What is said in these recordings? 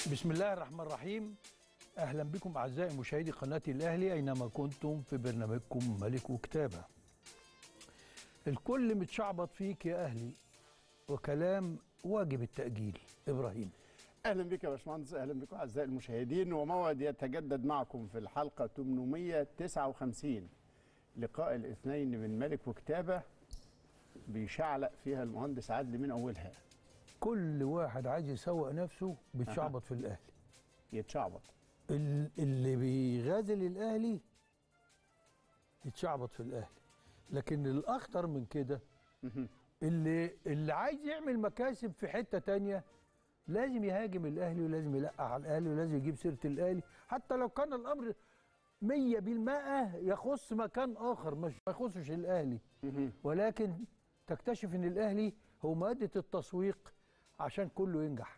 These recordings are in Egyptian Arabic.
بسم الله الرحمن الرحيم اهلا بكم اعزائي مشاهدي قناه الاهلي اينما كنتم في برنامجكم ملك وكتابه الكل متشعبط فيك يا اهلي وكلام واجب التاجيل ابراهيم اهلا بك يا باشمهندس اهلا بكم اعزائي المشاهدين وموعد يتجدد معكم في الحلقه 859 لقاء الاثنين من ملك وكتابه بيشعلق فيها المهندس عدلي من اولها كل واحد عايز يسوق نفسه بيتشعبط في الاهلي يتشعبط ال- اللي بيغازل الاهلي يتشعبط في الاهلي لكن الاخطر من كده اللي اللي عايز يعمل مكاسب في حته تانية لازم يهاجم الاهلي ولازم يلقح على الاهلي ولازم يجيب سيره الاهلي حتى لو كان الامر مية بالمائة يخص مكان اخر مش ما يخصش الاهلي ولكن تكتشف ان الاهلي هو ماده التسويق عشان كله ينجح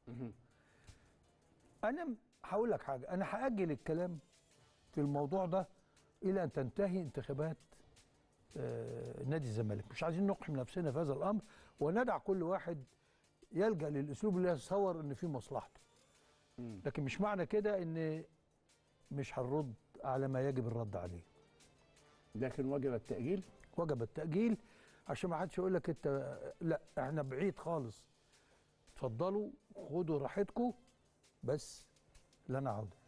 انا م- هقول لك حاجه انا هاجل الكلام في الموضوع ده الى ان تنتهي انتخابات آه، نادي الزمالك مش عايزين نقحم نفسنا في هذا الامر وندع كل واحد يلجا للاسلوب اللي يتصور ان فيه مصلحته لكن مش معنى كده ان مش هنرد على ما يجب الرد عليه لكن وجب التاجيل وجب التاجيل عشان ما حدش يقول لك انت لا احنا بعيد خالص اتفضلوا خدوا راحتكم بس لنا عوده